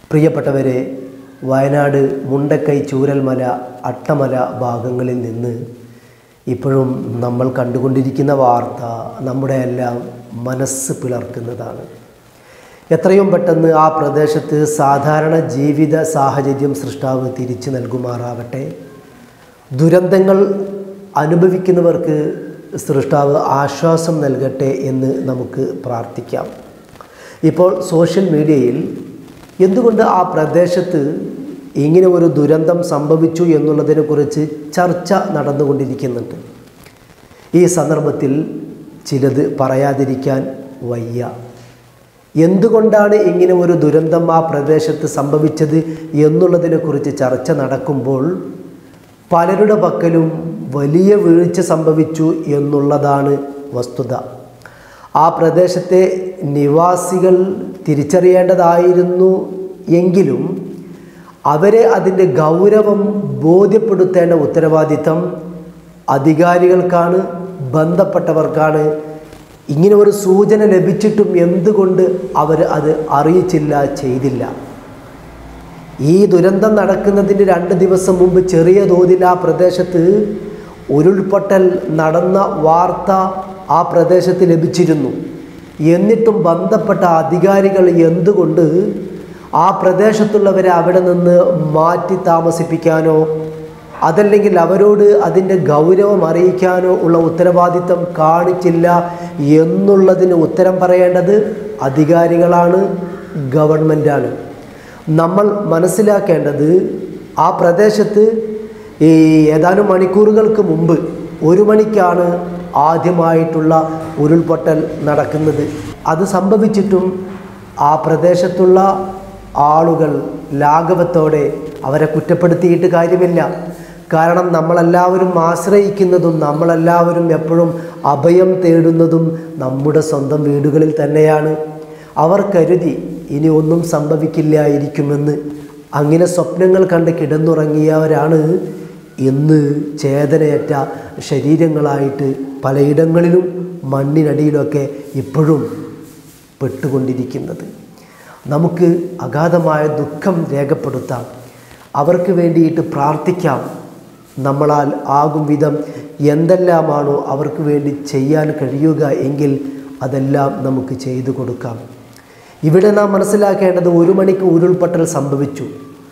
പ്രിയപ്പെട്ടവരെ വയനാട് മുണ്ടക്കൈ ചൂരൽമല അട്ടമല ഭാഗങ്ങളിൽ നിന്ന് ഇപ്പോഴും നമ്മൾ കണ്ടുകൊണ്ടിരിക്കുന്ന വാർത്ത നമ്മുടെ എല്ലാം മനസ്സ് പിളർക്കുന്നതാണ് എത്രയും പെട്ടെന്ന് ആ പ്രദേശത്ത് സാധാരണ ജീവിത സാഹചര്യം സൃഷ്ടാവ് തിരിച്ചു നൽകുമാറാവട്ടെ ദുരന്തങ്ങൾ അനുഭവിക്കുന്നവർക്ക് സൃഷ്ടാവ് ആശ്വാസം നൽകട്ടെ എന്ന് നമുക്ക് പ്രാർത്ഥിക്കാം ഇപ്പോൾ സോഷ്യൽ മീഡിയയിൽ എന്തുകൊണ്ട് ആ പ്രദേശത്ത് ഇങ്ങനെ ഒരു ദുരന്തം സംഭവിച്ചു എന്നുള്ളതിനെക്കുറിച്ച് ചർച്ച നടന്നുകൊണ്ടിരിക്കുന്നുണ്ട് ഈ സന്ദർഭത്തിൽ ചിലത് പറയാതിരിക്കാൻ വയ്യ എന്തുകൊണ്ടാണ് ഇങ്ങനെ ഒരു ദുരന്തം ആ പ്രദേശത്ത് സംഭവിച്ചത് എന്നുള്ളതിനെക്കുറിച്ച് ചർച്ച നടക്കുമ്പോൾ പലരുടെ പക്കലും വലിയ വീഴ്ച സംഭവിച്ചു എന്നുള്ളതാണ് വസ്തുത ആ പ്രദേശത്തെ നിവാസികൾ തിരിച്ചറിയേണ്ടതായിരുന്നു എങ്കിലും അവരെ അതിൻ്റെ ഗൗരവം ബോധ്യപ്പെടുത്തേണ്ട ഉത്തരവാദിത്തം അധികാരികൾക്കാണ് ബന്ധപ്പെട്ടവർക്കാണ് ഇങ്ങനെ ഒരു സൂചന ലഭിച്ചിട്ടും എന്തുകൊണ്ട് അവർ അത് അറിയിച്ചില്ല ചെയ്തില്ല ഈ ദുരന്തം നടക്കുന്നതിന് രണ്ട് ദിവസം മുമ്പ് ചെറിയ തോതിൽ ആ പ്രദേശത്ത് ഉരുൾപൊട്ടൽ നടന്ന വാർത്ത ആ പ്രദേശത്ത് ലഭിച്ചിരുന്നു എന്നിട്ടും ബന്ധപ്പെട്ട അധികാരികൾ എന്തുകൊണ്ട് ആ പ്രദേശത്തുള്ളവരെ അവിടെ നിന്ന് മാറ്റി താമസിപ്പിക്കാനോ അതല്ലെങ്കിൽ അവരോട് അതിൻ്റെ ഗൗരവം അറിയിക്കാനോ ഉള്ള ഉത്തരവാദിത്തം കാണിച്ചില്ല എന്നുള്ളതിന് ഉത്തരം പറയേണ്ടത് അധികാരികളാണ് ഗവൺമെൻറ്റാണ് നമ്മൾ മനസ്സിലാക്കേണ്ടത് ആ പ്രദേശത്ത് ഈ ഏതാനും മണിക്കൂറുകൾക്ക് മുമ്പ് ഒരു മണിക്കാണ് ആദ്യമായിട്ടുള്ള ഉരുൾപൊട്ടൽ നടക്കുന്നത് അത് സംഭവിച്ചിട്ടും ആ പ്രദേശത്തുള്ള ആളുകൾ ലാഘവത്തോടെ അവരെ കുറ്റപ്പെടുത്തിയിട്ട് കാര്യമില്ല കാരണം നമ്മളെല്ലാവരും ആശ്രയിക്കുന്നതും നമ്മളെല്ലാവരും എപ്പോഴും അഭയം തേടുന്നതും നമ്മുടെ സ്വന്തം വീടുകളിൽ തന്നെയാണ് അവർ കരുതി ഇനി ഒന്നും സംഭവിക്കില്ലായിരിക്കുമെന്ന് അങ്ങനെ സ്വപ്നങ്ങൾ കണ്ട് കിടന്നുറങ്ങിയവരാണ് ഇന്ന് ചേതനയറ്റ ശരീരങ്ങളായിട്ട് പലയിടങ്ങളിലും മണ്ണിനടിയിലൊക്കെ ഇപ്പോഴും പെട്ടുകൊണ്ടിരിക്കുന്നത് നമുക്ക് അഗാധമായ ദുഃഖം രേഖപ്പെടുത്താം അവർക്ക് വേണ്ടിയിട്ട് പ്രാർത്ഥിക്കാം നമ്മളാൽ ആകും വിധം എന്തെല്ലാമാണോ അവർക്ക് വേണ്ടി ചെയ്യാൻ കഴിയുക എങ്കിൽ അതെല്ലാം നമുക്ക് ചെയ്തു കൊടുക്കാം ഇവിടെ നാം മനസ്സിലാക്കേണ്ടത് ഒരു മണിക്ക് ഉരുൾപൊട്ടൽ സംഭവിച്ചു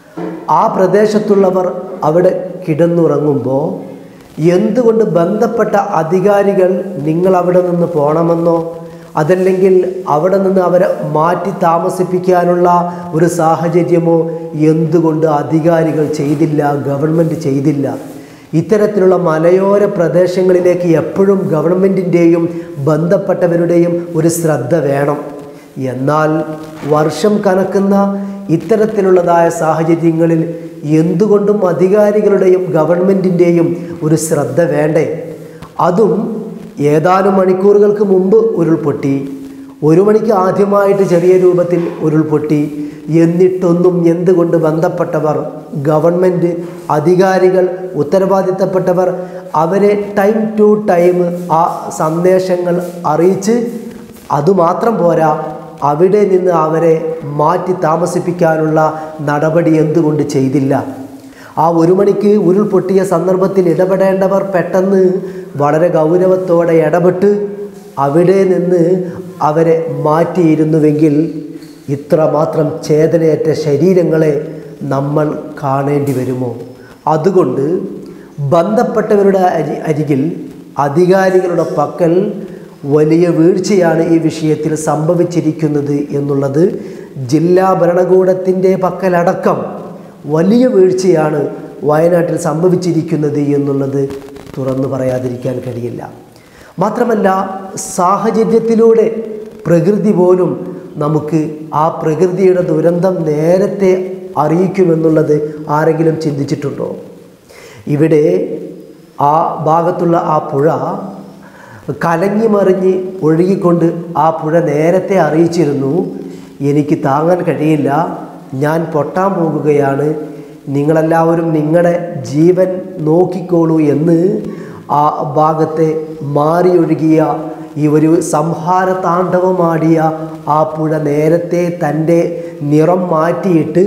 ആ പ്രദേശത്തുള്ളവർ അവിടെ കിടന്നുറങ്ങുമ്പോൾ എന്തുകൊണ്ട് ബന്ധപ്പെട്ട അധികാരികൾ നിങ്ങൾ അവിടെ നിന്ന് പോകണമെന്നോ അതല്ലെങ്കിൽ അവിടെ നിന്ന് അവരെ മാറ്റി താമസിപ്പിക്കാനുള്ള ഒരു സാഹചര്യമോ എന്തുകൊണ്ട് അധികാരികൾ ചെയ്തില്ല ഗവൺമെൻറ് ചെയ്തില്ല ഇത്തരത്തിലുള്ള മലയോര പ്രദേശങ്ങളിലേക്ക് എപ്പോഴും ഗവൺമെൻറ്റിൻ്റെയും ബന്ധപ്പെട്ടവരുടെയും ഒരു ശ്രദ്ധ വേണം എന്നാൽ വർഷം കണക്കുന്ന ഇത്തരത്തിലുള്ളതായ സാഹചര്യങ്ങളിൽ എന്തുകൊണ്ടും അധികാരികളുടെയും ഗവൺമെൻറ്റിൻ്റെയും ഒരു ശ്രദ്ധ വേണ്ടേ അതും ഏതാനും മണിക്കൂറുകൾക്ക് മുമ്പ് ഉരുൾപൊട്ടി ഒരു മണിക്ക് ആദ്യമായിട്ട് ചെറിയ രൂപത്തിൽ ഉരുൾപൊട്ടി എന്നിട്ടൊന്നും എന്തുകൊണ്ട് ബന്ധപ്പെട്ടവർ ഗവൺമെൻറ് അധികാരികൾ ഉത്തരവാദിത്തപ്പെട്ടവർ അവരെ ടൈം ടു ടൈം ആ സന്ദേശങ്ങൾ അറിയിച്ച് അതുമാത്രം പോരാ അവിടെ നിന്ന് അവരെ മാറ്റി താമസിപ്പിക്കാനുള്ള നടപടി എന്തുകൊണ്ട് ചെയ്തില്ല ആ ഒരു മണിക്ക് ഉരുൾപൊട്ടിയ സന്ദർഭത്തിൽ ഇടപെടേണ്ടവർ പെട്ടെന്ന് വളരെ ഗൗരവത്തോടെ ഇടപെട്ട് അവിടെ നിന്ന് അവരെ മാറ്റിയിരുന്നുവെങ്കിൽ ഇത്രമാത്രം ചേതനയേറ്റ ശരീരങ്ങളെ നമ്മൾ കാണേണ്ടി വരുമോ അതുകൊണ്ട് ബന്ധപ്പെട്ടവരുടെ അരി അരികിൽ അധികാരികളുടെ പക്കൽ വലിയ വീഴ്ചയാണ് ഈ വിഷയത്തിൽ സംഭവിച്ചിരിക്കുന്നത് എന്നുള്ളത് ജില്ലാ ഭരണകൂടത്തിൻ്റെ പക്കലടക്കം വലിയ വീഴ്ചയാണ് വയനാട്ടിൽ സംഭവിച്ചിരിക്കുന്നത് എന്നുള്ളത് തുറന്നു പറയാതിരിക്കാൻ കഴിയില്ല മാത്രമല്ല സാഹചര്യത്തിലൂടെ പ്രകൃതി പോലും നമുക്ക് ആ പ്രകൃതിയുടെ ദുരന്തം നേരത്തെ അറിയിക്കുമെന്നുള്ളത് ആരെങ്കിലും ചിന്തിച്ചിട്ടുണ്ടോ ഇവിടെ ആ ഭാഗത്തുള്ള ആ പുഴ കലങ്ങി മറിഞ്ഞ് ഒഴുകിക്കൊണ്ട് ആ പുഴ നേരത്തെ അറിയിച്ചിരുന്നു എനിക്ക് താങ്ങാൻ കഴിയില്ല ഞാൻ പൊട്ടാൻ പോകുകയാണ് നിങ്ങളെല്ലാവരും നിങ്ങളുടെ ജീവൻ നോക്കിക്കോളൂ എന്ന് ആ ഭാഗത്തെ മാറിയൊഴുകിയ ഈ ഒരു സംഹാര താണ്ഡവമാടിയ ആ പുഴ നേരത്തെ തൻ്റെ നിറം മാറ്റിയിട്ട്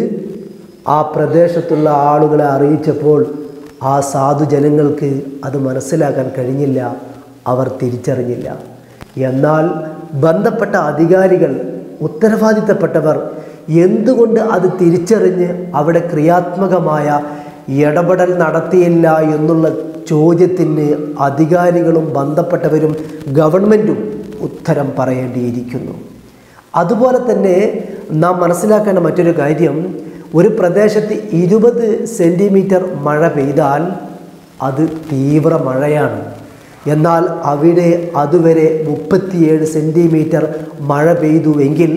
ആ പ്രദേശത്തുള്ള ആളുകളെ അറിയിച്ചപ്പോൾ ആ സാധുജനങ്ങൾക്ക് അത് മനസ്സിലാക്കാൻ കഴിഞ്ഞില്ല അവർ തിരിച്ചറിഞ്ഞില്ല എന്നാൽ ബന്ധപ്പെട്ട അധികാരികൾ ഉത്തരവാദിത്തപ്പെട്ടവർ എന്തുകൊണ്ട് അത് തിരിച്ചറിഞ്ഞ് അവിടെ ക്രിയാത്മകമായ ഇടപെടൽ നടത്തിയില്ല എന്നുള്ള ചോദ്യത്തിന് അധികാരികളും ബന്ധപ്പെട്ടവരും ഗവൺമെൻറ്റും ഉത്തരം പറയേണ്ടിയിരിക്കുന്നു അതുപോലെ തന്നെ നാം മനസ്സിലാക്കേണ്ട മറ്റൊരു കാര്യം ഒരു പ്രദേശത്ത് ഇരുപത് സെൻറ്റിമീറ്റർ മഴ പെയ്താൽ അത് തീവ്ര മഴയാണ് എന്നാൽ അവിടെ അതുവരെ മുപ്പത്തിയേഴ് സെൻറ്റിമീറ്റർ മഴ പെയ്തുവെങ്കിൽ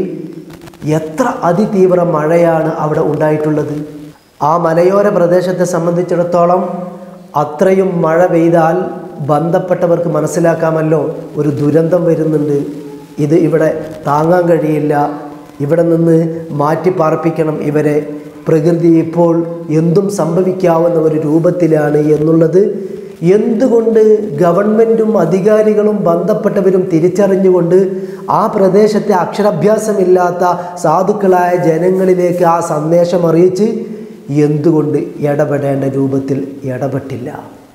എത്ര അതിതീവ്ര മഴയാണ് അവിടെ ഉണ്ടായിട്ടുള്ളത് ആ മലയോര പ്രദേശത്തെ സംബന്ധിച്ചിടത്തോളം അത്രയും മഴ പെയ്താൽ ബന്ധപ്പെട്ടവർക്ക് മനസ്സിലാക്കാമല്ലോ ഒരു ദുരന്തം വരുന്നുണ്ട് ഇത് ഇവിടെ താങ്ങാൻ കഴിയില്ല ഇവിടെ നിന്ന് മാറ്റി പാർപ്പിക്കണം ഇവരെ പ്രകൃതി ഇപ്പോൾ എന്തും സംഭവിക്കാവുന്ന ഒരു രൂപത്തിലാണ് എന്നുള്ളത് എന്തുകൊണ്ട് ഗവൺമെൻറ്റും അധികാരികളും ബന്ധപ്പെട്ടവരും തിരിച്ചറിഞ്ഞുകൊണ്ട് ആ പ്രദേശത്തെ അക്ഷരാഭ്യാസമില്ലാത്ത സാധുക്കളായ ജനങ്ങളിലേക്ക് ആ സന്ദേശം അറിയിച്ച് എന്തുകൊണ്ട് ഇടപെടേണ്ട രൂപത്തിൽ ഇടപെട്ടില്ല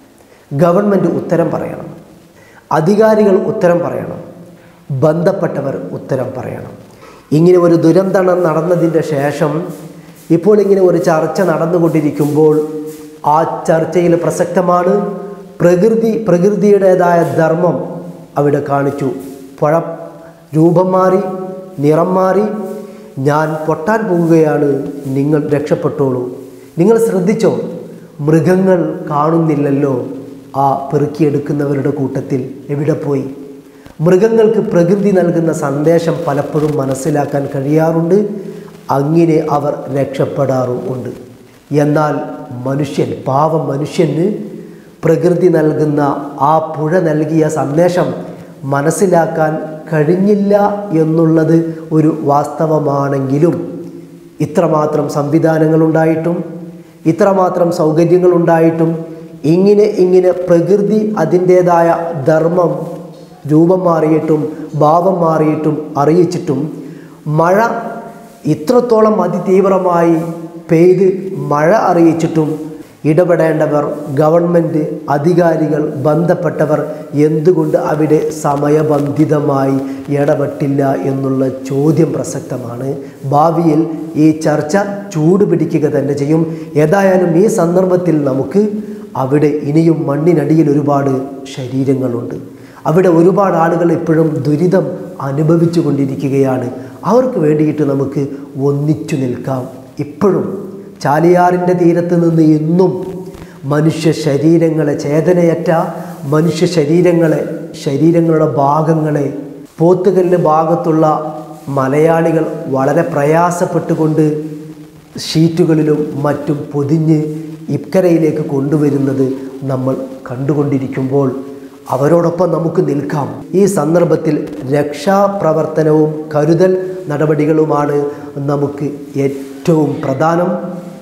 ഗവൺമെൻറ് ഉത്തരം പറയണം അധികാരികൾ ഉത്തരം പറയണം ബന്ധപ്പെട്ടവർ ഉത്തരം പറയണം ഇങ്ങനെ ഒരു ദുരന്തം നടന്നതിൻ്റെ ശേഷം ഇപ്പോൾ ഇങ്ങനെ ഒരു ചർച്ച നടന്നുകൊണ്ടിരിക്കുമ്പോൾ ആ ചർച്ചയിൽ പ്രസക്തമാണ് പ്രകൃതി പ്രകൃതിയുടേതായ ധർമ്മം അവിടെ കാണിച്ചു പുഴ രൂപം മാറി നിറം മാറി ഞാൻ പൊട്ടാൻ പോവുകയാണ് നിങ്ങൾ രക്ഷപ്പെട്ടോളൂ നിങ്ങൾ ശ്രദ്ധിച്ചോ മൃഗങ്ങൾ കാണുന്നില്ലല്ലോ ആ പെറുക്കിയെടുക്കുന്നവരുടെ കൂട്ടത്തിൽ എവിടെ പോയി മൃഗങ്ങൾക്ക് പ്രകൃതി നൽകുന്ന സന്ദേശം പലപ്പോഴും മനസ്സിലാക്കാൻ കഴിയാറുണ്ട് അങ്ങനെ അവർ രക്ഷപ്പെടാറും ഉണ്ട് എന്നാൽ മനുഷ്യൻ പാവം മനുഷ്യന് പ്രകൃതി നൽകുന്ന ആ പുഴ നൽകിയ സന്ദേശം മനസ്സിലാക്കാൻ കഴിഞ്ഞില്ല എന്നുള്ളത് ഒരു വാസ്തവമാണെങ്കിലും ഇത്രമാത്രം സംവിധാനങ്ങളുണ്ടായിട്ടും ഇത്രമാത്രം സൗകര്യങ്ങളുണ്ടായിട്ടും ഇങ്ങനെ ഇങ്ങനെ പ്രകൃതി അതിൻ്റേതായ ധർമ്മം രൂപം മാറിയിട്ടും ഭാവം മാറിയിട്ടും അറിയിച്ചിട്ടും മഴ ഇത്രത്തോളം അതിതീവ്രമായി പെയ്ത് മഴ അറിയിച്ചിട്ടും ഇടപെടേണ്ടവർ ഗവൺമെൻറ് അധികാരികൾ ബന്ധപ്പെട്ടവർ എന്തുകൊണ്ട് അവിടെ സമയബന്ധിതമായി ഇടപെട്ടില്ല എന്നുള്ള ചോദ്യം പ്രസക്തമാണ് ഭാവിയിൽ ഈ ചർച്ച ചൂടുപിടിക്കുക തന്നെ ചെയ്യും ഏതായാലും ഈ സന്ദർഭത്തിൽ നമുക്ക് അവിടെ ഇനിയും മണ്ണിനടിയിൽ ഒരുപാട് ശരീരങ്ങളുണ്ട് അവിടെ ഒരുപാട് ആളുകൾ ഇപ്പോഴും ദുരിതം അനുഭവിച്ചു കൊണ്ടിരിക്കുകയാണ് അവർക്ക് വേണ്ടിയിട്ട് നമുക്ക് ഒന്നിച്ചു നിൽക്കാം ഇപ്പോഴും ചാലിയാറിൻ്റെ തീരത്ത് നിന്ന് ഇന്നും മനുഷ്യ ശരീരങ്ങളെ ചേതനയറ്റ മനുഷ്യ ശരീരങ്ങളെ ശരീരങ്ങളുടെ ഭാഗങ്ങളെ പോത്തുകല്ല് ഭാഗത്തുള്ള മലയാളികൾ വളരെ പ്രയാസപ്പെട്ടുകൊണ്ട് ഷീറ്റുകളിലും മറ്റും പൊതിഞ്ഞ് ഇക്കരയിലേക്ക് കൊണ്ടുവരുന്നത് നമ്മൾ കണ്ടുകൊണ്ടിരിക്കുമ്പോൾ അവരോടൊപ്പം നമുക്ക് നിൽക്കാം ഈ സന്ദർഭത്തിൽ രക്ഷാപ്രവർത്തനവും കരുതൽ നടപടികളുമാണ് നമുക്ക് ഏറ്റവും പ്രധാനം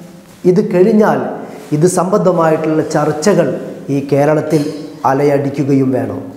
ഇത് കഴിഞ്ഞാൽ ഇത് സംബന്ധമായിട്ടുള്ള ചർച്ചകൾ ഈ കേരളത്തിൽ അലയടിക്കുകയും വേണം